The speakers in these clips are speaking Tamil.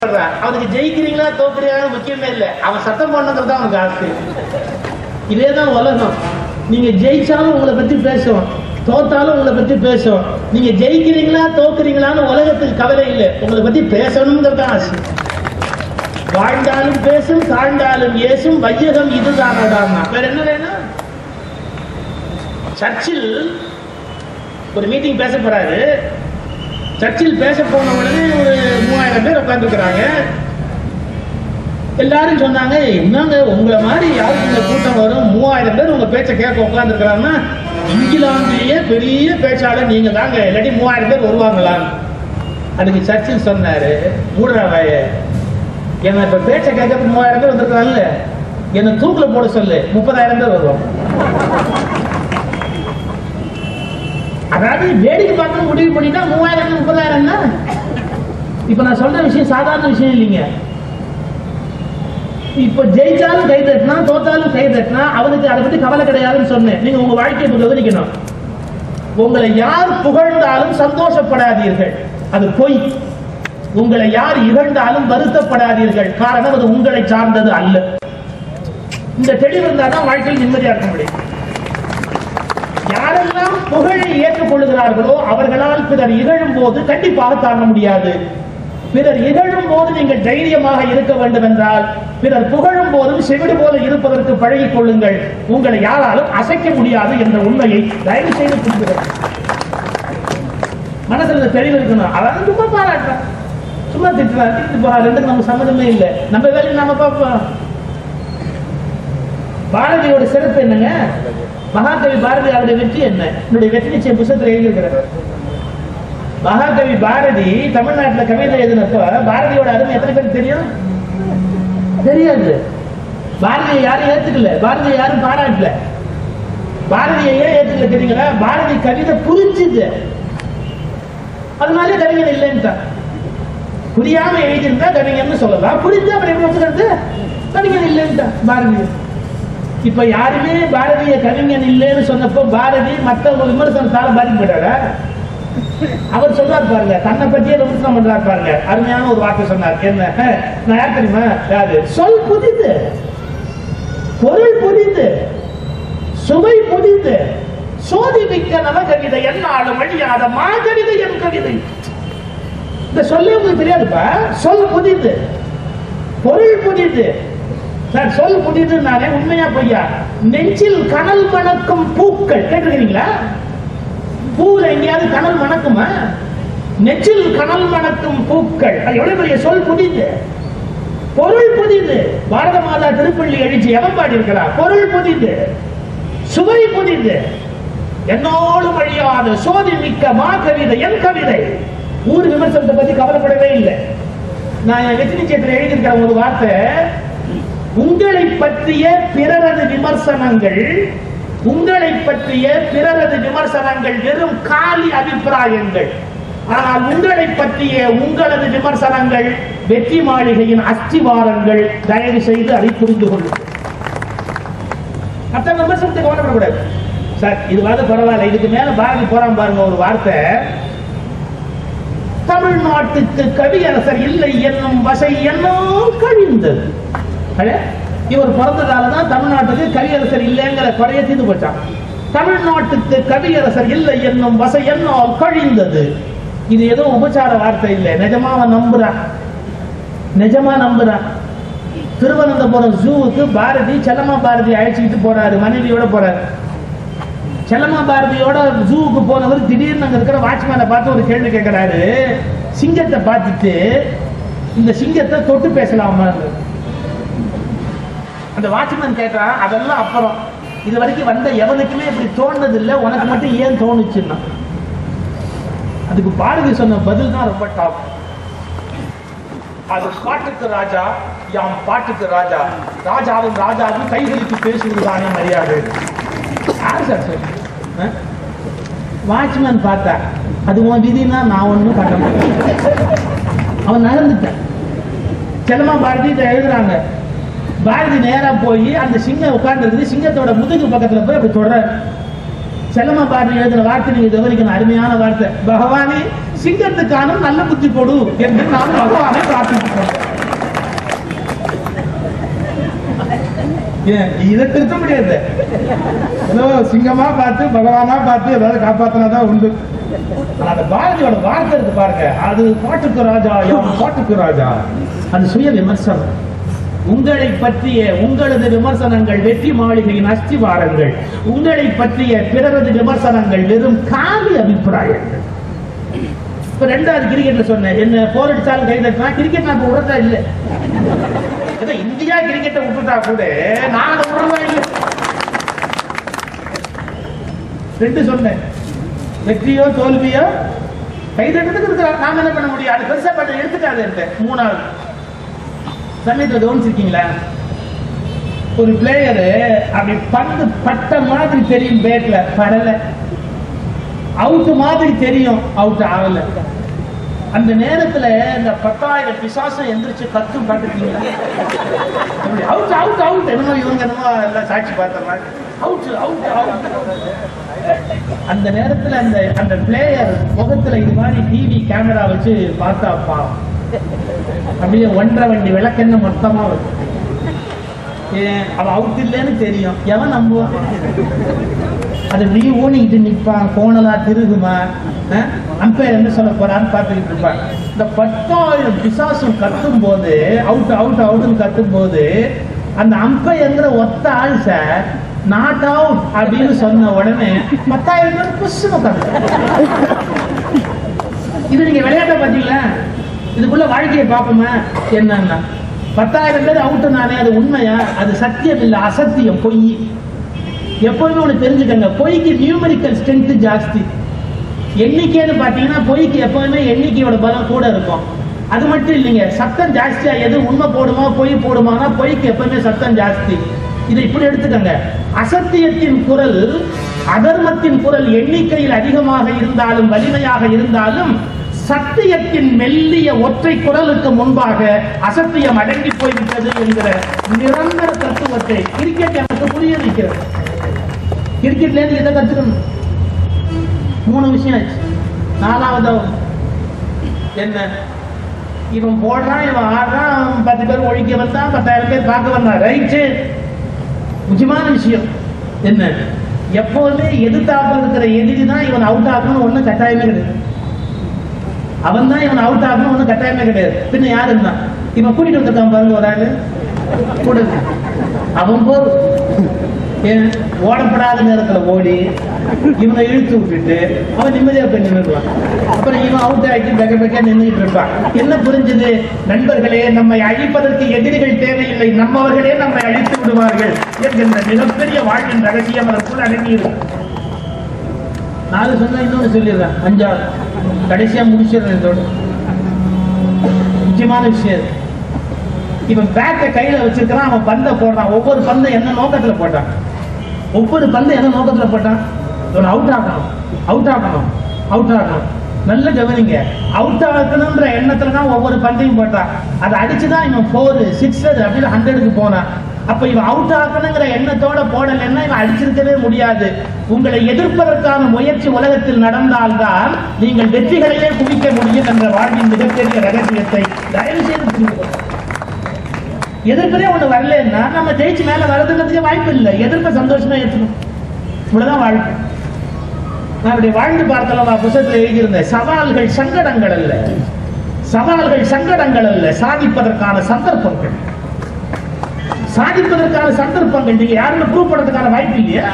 சொல்றான். அவனுக்கு ஜெயிக்கிறீங்களா தோக்குறீங்களா முக்கியமே இல்லை அவன் சத்தம் பண்ணுங்கிறது தான் அவனுக்கு ஆசை இதே தான் உலகம் நீங்க ஜெயிச்சாலும் உங்களை பத்தி பேசுவோம் தோத்தாலும் உங்களை பத்தி பேசுவோம் நீங்க ஜெயிக்கிறீங்களா தோக்குறீங்களான்னு உலகத்துக்கு கவலை இல்லை உங்களை பத்தி பேசணுங்கிறது தான் ஆசை வாழ்ந்தாலும் பேசும் தாழ்ந்தாலும் ஏசும் வையகம் இதுதானடான்னா வேற என்ன வேணும் சர்ச்சில் ஒரு மீட்டிங் பேச போறாரு சர்ச்சில் பேச போன உடனே ஒரு மூவாயிரம் பேர் உட்காந்துருக்கிறாங்க எல்லாரும் சொன்னாங்க என்னங்க உங்களை மாதிரி யாருக்கு இந்த கூட்டம் வரும் மூவாயிரம் பேர் உங்க பேச்சை கேட்க உட்காந்துருக்கிறாங்கன்னா இங்கிலாந்திலேயே பெரிய பேச்சாளர் நீங்க தாங்க இல்லாட்டி மூவாயிரம் பேர் வருவாங்களான்னு அதுக்கு சர்ச்சில் சொன்னாரு மூடுறா வாய என்ன இப்ப பேச்சை கேட்கறதுக்கு மூவாயிரம் பேர் வந்திருக்கிறாங்கல்ல என்ன தூக்குல போட சொல்லு முப்பதாயிரம் பேர் வருவோம் அதாவது வேடிக்கை பார்த்து முடிவு பண்ணிட்டா மூவாயிரம் முப்பதாயிரம் தான் இப்ப நான் சொல்ற விஷயம் சாதாரண விஷயம் இல்லைங்க இப்ப ஜெயிச்சாலும் கை தட்டினா தோத்தாலும் கை தட்டினா அவனுக்கு அதை பத்தி கவலை கிடையாதுன்னு சொன்னேன் நீங்க உங்க வாழ்க்கையை இப்ப கவனிக்கணும் உங்களை யார் புகழ்ந்தாலும் சந்தோஷப்படாதீர்கள் அது பொய் உங்களை யார் இகழ்ந்தாலும் வருத்தப்படாதீர்கள் காரணம் அது உங்களை சார்ந்தது அல்ல இந்த தெளிவு இருந்தால் தான் வாழ்க்கையில் நிம்மதியா இருக்க முடியும் யாரெல்லாம் புகழை ஏற்றுக்கொள்கிறார்களோ அவர்களால் பிறர் இகழும் போது கண்டிப்பாக தாங்க முடியாது பிறர் இகழும் போது நீங்கள் தைரியமாக இருக்க வேண்டும் என்றால் பிறர் புகழும் போதும் செவிடு போல இருப்பதற்கு பழகிக் கொள்ளுங்கள் உங்களை யாராலும் அசைக்க முடியாது என்ற உண்மையை தயவு செய்து புரிந்துகள் மனசுல இந்த தெளிவு இருக்கணும் அவன் சும்மா பாராட்டுறான் சும்மா திட்டுறான் திட்டு போறா ரெண்டுக்கு நமக்கு சம்மதமே இல்லை நம்ம வேலையை நாம பார்ப்போம் பாரதியோட சிறப்பு என்னங்க மகாகவி பாரதி அவருடைய வெற்றி என்ன என்னுடைய வெற்றி நிச்சயம் புத்தகத்தில் எழுதியிருக்கிறார் மகாகவி பாரதி தமிழ்நாட்டுல கவிதை எழுதினப்ப பாரதியோட அருமை எத்தனை பேருக்கு தெரியும் தெரியாது பாரதியை யாரும் ஏத்துக்கல பாரதியை யாரும் பாராட்டல பாரதியை ஏன் ஏத்துக்கல தெரியுங்களா பாரதி கவிதை புரிஞ்சுது அதனாலே கவிஞன் இல்லைன்ட்டான் புரியாம எழுதியிருந்தா கவிஞன்னு சொல்லலாம் புரிஞ்சா அப்புறம் எப்படி ஒத்துக்கிறது கவிஞன் இல்லைன்ட்டான் பாரதி இப்ப யாருமே பாரதிய கவிஞன் இல்லைன்னு சொன்னப்போ பாரதி மத்த ஒரு விமர்சனத்தால பாதிக்கப்பட்டாரா அவர் சொல்றாரு பாருங்க தன்னை பற்றியே விமர்சனம் பண்றாரு பாருங்க அருமையான ஒரு வார்த்தை சொன்னார் என்ன நான் யார் தெரியுமா யாரு சொல் புதிது பொருள் புதிது சுவை புதிது சோதிமிக்க நவ கவிதை என்னாலும் வழியாத மா கவிதை என் கவிதை இந்த சொல்லே உங்களுக்கு தெரியாதுப்பா சொல் புதிது பொருள் புதிது சார் சொல் புதிது நானே உண்மையா பொய்யா நெஞ்சில் கனல் மணக்கும் பூக்கள் கேட்டிருக்கிறீங்களா பூல எங்கேயாவது கனல் மணக்குமா நெஞ்சில் கனல் மணக்கும் பூக்கள் அது எவ்வளவு பெரிய சொல் புதிது பொருள் புதிது பாரத மாதா திருப்பள்ளி எழுச்சி எவன் பாடி இருக்கிறார் பொருள் புதிது சுவை புதிது என்னோடும் அழியாத சோதி மிக்க மா கவிதை என் கவிதை ஊர் விமர்சனத்தை பத்தி கவலைப்படவே இல்லை நான் என் வெற்றி நிச்சயத்தில் எழுதியிருக்கிற ஒரு வார்த்தை உங்களை பற்றிய பிறரது விமர்சனங்கள் உங்களை பற்றிய பிறரது விமர்சனங்கள் வெறும் காலி அபிப்பிராயங்கள் ஆனால் உங்களை பற்றிய உங்களது விமர்சனங்கள் வெற்றி மாளிகையின் அஸ்திவாரங்கள் தயவு செய்து அதை புரிந்து கொள்ளுங்கள் மற்ற விமர்சனத்துக்கு கவலைப்படக்கூடாது சார் இதுவாது பரவாயில்ல இதுக்கு மேல பாரதி போறான் பாருங்க ஒரு வார்த்தை தமிழ்நாட்டுக்கு கவியரசர் இல்லை என்னும் வசை என்னும் கழிந்தது அடே, இவர் பிறந்ததால தான் தமிழ்நாட்டுக்கு கவியரசர் இல்லைங்கிற குறைய தீர்ந்து போச்சான் தமிழ்நாட்டுக்கு கவியரசர் இல்லை என்னும் வசை என்னால் கழிந்தது இது ஏதோ உபச்சார வார்த்தை இல்லை நிஜமா அவன் நம்புறான் நிஜமா நம்புறான் திருவனந்தபுரம் ஜூவுக்கு பாரதி செல்லம்மா பாரதி அழைச்சிக்கிட்டு போறாரு மனைவியோட போறாரு செல்லம்மா பாரதியோட ஜூவுக்கு போனவர் திடீர்னு அங்க இருக்கிற வாட்ச்மேனை பார்த்து ஒரு கேள்வி கேட்கிறாரு சிங்கத்தை பார்த்துட்டு இந்த சிங்கத்தை தொட்டு பேசலாமா அந்த வாட்ச்மேன் கேட்டா அதெல்லாம் அப்புறம் இது வரைக்கும் வந்த எவனுக்குமே இப்படி தோணுனது இல்லை உனக்கு மட்டும் ஏன் தோணுச்சுன்னா அதுக்கு பாரதி சொன்ன பதில் தான் ரொம்ப டாப் அது பாட்டுக்கு ராஜா யாம் பாட்டுக்கு ராஜா ராஜாவும் ராஜாவும் கைகளுக்கு பேசுவதுதானே மரியாதை யார் சார் சொல்லு வாட்ச்மேன் பார்த்தா அது உன் விதினா நான் ஒன்றும் பண்ண மாட்டேன் அவன் நடந்துட்டான் செல்லமா பாரதி இதை எழுதுறாங்க பாரதி நேரா போய் அந்த சிங்கம் உட்கார்ந்து சிங்கத்தோட முதுகு பக்கத்துல போய் அப்படி தொடர்றாரு செல்லமா பாரதி எழுதின வார்த்தை நீங்க கவனிக்கணும் அருமையான வார்த்தை பகவானே சிங்கத்துக்கான நல்ல புத்தி கொடு என்று நான் பகவானை பிரார்த்திக்கிறோம் ஏன் இதை திருத்த முடியாது ஏதோ சிங்கமா பார்த்து பகவானா பார்த்து ஏதாவது காப்பாத்தினாதான் உண்டு ஆனா அந்த பாரதியோட வார்த்தை இருக்கு பாருங்க அது பாட்டுக்கு ராஜா யாம் பாட்டுக்கு ராஜா அது சுய விமர்சனம் உங்களை பற்றிய உங்களது விமர்சனங்கள் வெற்றி மாளிகையின் அஸ்திவாரங்கள் உங்களை பற்றிய பிறரது விமர்சனங்கள் வெறும் காவி அபிப்பிராயங்கள் இப்ப ரெண்டாவது கிரிக்கெட்ல சொன்னேன் என்ன போர் அடிச்சாலும் கை தட்டினா கிரிக்கெட் நான் விடுறதா இல்ல ஏதோ இந்தியா கிரிக்கெட்டை விட்டுட்டா கூட நான் அதை விடுறதா இல்ல ரெண்டு சொன்னேன் வெற்றியோ தோல்வியோ கை தட்டுறதுக்கு இருக்கிறான் நாம என்ன பண்ண முடியும் அது பெருசா பண்ண எடுத்துக்காது மூணாவது சமயத்தில் கவனிச்சிருக்கீங்களா ஒரு பிளேயரு அப்படி பந்து பட்ட மாதிரி தெரியும் பேட்ல படல அவுட் மாதிரி தெரியும் அவுட் ஆகல அந்த நேரத்துல இந்த பத்தாயிரம் பிசாசம் எந்திரிச்சு கத்தும் பார்த்துருக்கீங்களா அவுட் அவுட் அவுட் என்னமோ இவங்க என்னமோ எல்லாம் சாட்சி பார்த்த மாதிரி அவுட் அவுட் அவுட் அந்த நேரத்துல அந்த அந்த பிளேயர் முகத்துல இது மாதிரி டிவி கேமரா வச்சு பார்த்தா பாவம் அப்படியே ஒன்றரை வண்டி விளக்கெண்ண மொத்தமா வரும் ஏன் அவன் அவுட் இல்லைன்னு தெரியும் எவன் நம்புவான் அது நீ ஊனிக்கிட்டு நிற்பான் கோணலா திருகுமா அம்பையர் என்ன சொல்ல போறான்னு பார்த்துக்கிட்டு இருப்பான் இந்த பத்தாயிரம் பிசாசும் கத்தும் போது அவுட் அவுட் அவுட்னு கத்தும் போது அந்த அம்பையங்கிற ஒத்த ஆள் சார் நாட் அவுட் அப்படின்னு சொன்ன உடனே பத்தாயிரம் பேர் புஷ்னு உட்காந்து இது நீங்க விளையாட்ட பாத்தீங்களா இதுக்குள்ள வாழ்க்கையை பார்ப்போமா என்னன்னா பத்தாயிரம் பேர் அவுட்டு நானே அது உண்மையா அது சத்தியம் இல்ல அசத்தியம் பொய் எப்போதுமே ஒண்ணு தெரிஞ்சுக்கங்க பொய்க்கு நியூமரிக்கல் ஸ்ட்ரென்த் ஜாஸ்தி எண்ணிக்கைன்னு பாத்தீங்கன்னா பொய்க்கு எப்பவுமே எண்ணிக்கையோட பலம் கூட இருக்கும் அது மட்டும் இல்லைங்க சத்தம் ஜாஸ்தியா எது உண்மை போடுமா பொய் போடுமானா பொய்க்கு எப்பவுமே சத்தம் ஜாஸ்தி இதை இப்படி எடுத்துக்கங்க அசத்தியத்தின் குரல் அதர்மத்தின் குரல் எண்ணிக்கையில் அதிகமாக இருந்தாலும் வலிமையாக இருந்தாலும் சத்தியத்தின் மெல்லிய ஒற்றை குரலுக்கு முன்பாக அசத்தியம் அடங்கி போய்விட்டது என்கிற நிரந்தர தத்துவத்தை கிரிக்கெட் எனக்கு புரிய வைக்கிறது கிரிக்கெட்ல இருந்து எதை கத்துக்கணும் மூணு விஷயம் ஆச்சு நாலாவது என்ன இவன் போடுறான் இவன் ஆடுறான் அவன் பத்து பேர் ஒழிக்க வந்தான் பத்தாயிரம் பேர் பார்க்க வந்தான் ரைட்டு முக்கியமான விஷயம் என்ன எப்போதுமே எதிர்த்தாப்புல இருக்கிற எதிரி தான் இவன் அவுட் ஆகணும்னு ஒன்றும் கட்டாயமே கிடையாது அவன் தான் இவன் அவுட் ஆகணும் ஒன்றும் கட்டாயமே கிடையாது பின்ன யாரு இருந்தான் இவன் கூட்டிட்டு வந்திருக்கான் பாருங்க ஒரு ஆளு கூட அவன் போர் ஏன் ஓடப்படாத நேரத்துல ஓடி இவனை இழுத்து விட்டுட்டு அவன் நிம்மதியா போய் நின்றுடுவான் அப்புறம் இவன் அவுட் ஆகிட்டு பெக்க பெக்க நின்றுட்டு இருப்பான் என்ன புரிஞ்சது நண்பர்களே நம்மை அழிப்பதற்கு எதிரிகள் தேவையில்லை நம்மவர்களே நம்மை அழித்து விடுவார்கள் என்கின்ற மிகப்பெரிய வாழ்வின் ரகசியம் அதற்குள் அடங்கியிருக்கு நாலு சொன்னா இன்னொன்னு சொல்லிடுறேன் அஞ்சாவது கடைசியா முடிச்சிடுறேன் இதோட முக்கியமான விஷயம் இது. இவன் பேட்டை கையில வச்சிருக்கிறான் அவன் பந்தை போடுறான் ஒவ்வொரு பந்தை என்ன நோக்கத்துல போட்டான் ஒவ்வொரு பந்தை என்ன நோக்கத்துல போட்டான் இவன் அவுட் ஆகணும் அவுட் ஆகணும் அவுட் ஆகணும் நல்ல கவனிங்க அவுட் ஆகணும்ன்ற எண்ணத்துல தான் ஒவ்வொரு பந்தையும் போட்டான் அதை அடிச்சுதான் இவன் ஃபோர் சிக்ஸ் அப்படின்னு ஹண்ட்ரடுக்கு போனான் அப்ப இவன் அவுட் ஆகணுங்கிற எண்ணத்தோட போடலைன்னா இவன் அடிச்சிருக்கவே முடியாது உங்களை எதிர்ப்பதற்கான முயற்சி உலகத்தில் நடந்தால்தான் நீங்கள் வெற்றிகளையே குவிக்க முடியும் என்ற வாழ்வின் மிகப்பெரிய ரகசியத்தை தயவு செய்து புரிந்து கொள்ளுங்கள். எதிர்ப்பதே ஒண்ணு வரலன்னா நம்ம ஜெயிச்சு மேல வரதுங்கிறதுக்கு வாய்ப்பு இல்லை எதிர்ப்ப சந்தோஷமா ஏற்றணும் இவ்வளவுதான் வாழ்க்கை நான் அப்படி வாழ்ந்து பார்த்தலவா புத்தகத்தில் எழுதியிருந்தேன் சவால்கள் சங்கடங்கள் அல்ல சவால்கள் சங்கடங்கள் அல்ல சாதிப்பதற்கான சந்தர்ப்பங்கள் சாதிப்பதற்கான சந்தர்ப்பங்கள் நீங்க யாருன்னு ப்ரூவ் பண்ணதுக்கான வாய்ப்பு இல்லையா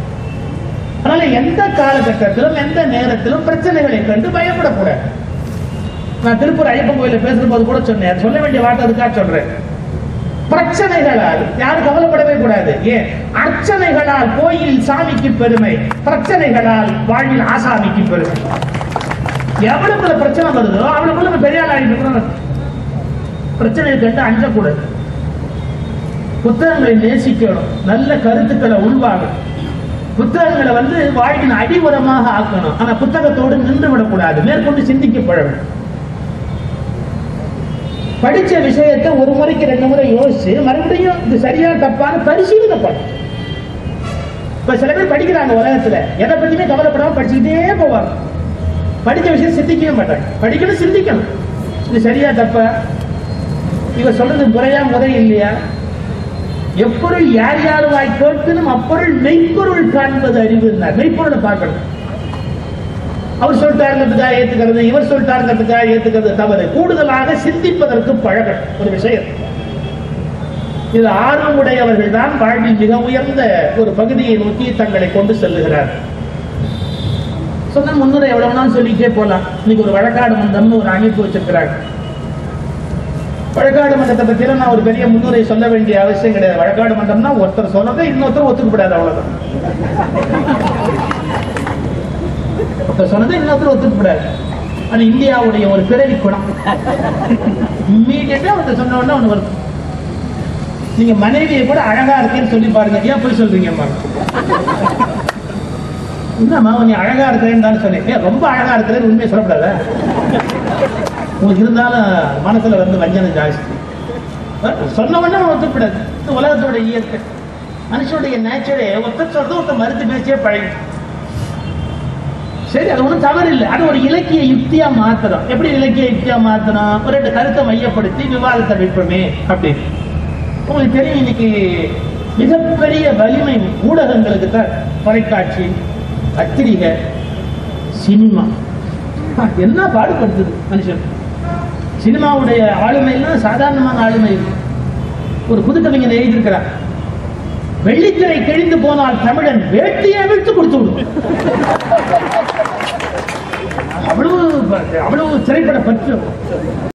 அதனால எந்த காலகட்டத்திலும் எந்த நேரத்திலும் பிரச்சனைகளை கண்டு பயப்படக்கூடாது நான் திருப்பூர் ஐயப்பன் கோயில பேசுற போது கூட சொன்னேன் அது சொல்ல வேண்டிய வார்த்தை அதுக்காக சொல்றேன் பிரச்சனைகளால் யாரும் கவலைப்படவே கூடாது ஏன் அர்ச்சனைகளால் கோயில் சாமிக்கு பெருமை பிரச்சனைகளால் வாழ்வில் ஆசாமிக்கு பெருமை எவ்வளவுக்குள்ள பிரச்சனை வருதோ அவ்வளவுக்குள்ள நம்ம பெரிய ஆள் ஆகிட்டு இருக்கணும். பிரச்சனையை கண்டு அஞ்சக்கூடாது புத்தகங்களை நேசிக்கணும் நல்ல கருத்துக்களை உள்வாங்கணும் புத்தகங்களை வந்து வாழ்வின் அடிவுரமாக ஆக்கணும் ஆனா புத்தகத்தோடு நின்று விடக்கூடாது மேற்கொண்டு சிந்திக்கப்பட வேண்டும் படிச்ச விஷயத்தை ஒரு முறைக்கு ரெண்டு முறை யோசிச்சு மறுபடியும் இது சரியா தப்பான்னு பரிசீலனை பண்ணணும் இப்ப சில பேர் படிக்கிறாங்க உலகத்துல எதை பத்தியுமே கவலைப்படாம படிச்சுக்கிட்டே போவாங்க படிச்ச விஷயம் சிந்திக்கவே மாட்டாங்க படிக்கணும் சிந்திக்கணும் இது சரியா தப்பா இவ சொல்றது முறையா முறை இல்லையா எப்பொருள் யார் யார் வாய் கேட்கணும் அப்பொருள் மெய்ப்பொருள் காண்பது அறிவு மெய்ப்பொருளை பார்க்கணும் அவர் சொல்லிட்டாருங்கிறதுக்காக ஏத்துக்கிறது இவர் சொல்லிட்டாருங்கிறதுக்காக ஏத்துக்கிறது தவறு கூடுதலாக சிந்திப்பதற்கு பழகணும் ஒரு விஷயம் இது ஆர்வமுடையவர்கள் தான் வாழ்வில் மிக உயர்ந்த ஒரு பகுதியை நோக்கி தங்களை கொண்டு செல்லுகிறார் சொன்ன முன்னுரை எவ்வளவுனாலும் சொல்லிட்டே போலாம் இன்னைக்கு ஒரு வழக்காடு மன்றம்னு ஒரு அமைப்பு வச்சிருக்கிறாங்க வழக்காடு மன்றத்தை பத்தியில நான் ஒரு பெரிய முன்னுரை சொல்ல வேண்டிய அவசியம் கிடையாது வழக்காடு மன்றம்னா ஒருத்தர் சொன்னதை இன்னொருத்தர் ஒத்துக்கப்படாது அவ்வளவுதான் ஒருத்தர் சொன்னதை இன்னொருத்தர் ஒத்துக்கப்படாது அது இந்தியாவுடைய ஒரு பிறவி குணம் இம்மீடியட்டா ஒருத்தர் சொன்ன உடனே ஒண்ணு வருது நீங்க மனைவியை கூட அழகா இருக்கேன்னு சொல்லி பாருங்க ஏன் போய் சொல்றீங்கம்மா என்னம்மா நீ அழகா இருக்கிறேன்னு தானே சொன்னேன் ஏன் ரொம்ப அழகா இருக்கிறேன்னு உண்மையை சொல்லக்கூடாதா உங்களுக்கு இருந்தாலும் மனசுல வந்து வஞ்சனை ஜாஸ்தி சொன்ன உடனே ஒத்துக்கூடாது இது உலகத்தோட இயற்கை மனுஷனுடைய நேச்சரே ஒருத்தர் சொல்றது ஒருத்தர் மறுத்து பேசியே பழகி சரி அது ஒன்றும் தவறு இல்லை அது ஒரு இலக்கிய யுக்தியா மாத்தணும் எப்படி இலக்கிய யுக்தியா மாத்தணும் ஒரு ரெண்டு கருத்தை மையப்படுத்தி விவாதத்தை வைப்போமே அப்படின்னு உங்களுக்கு தெரியும் இன்னைக்கு மிகப்பெரிய வலிமை ஊடகங்களுக்கு தான் தொலைக்காட்சி பத்திரிகை சினிமா என்ன பாடுபடுத்துது மனுஷன் சினிமாவுடைய ஆளுமைலாம் சாதாரணமான ஆளுமை இல்லை. ஒரு புதுக்கவிஞன் எழுதியிருக்கிறார் வெள்ளித்திரை கிழிந்து போனால் தமிழன் வேட்டியை விட்டு கொடுத்து விடும் அவ்வளவு அவ்வளவு திரைப்பட பற்று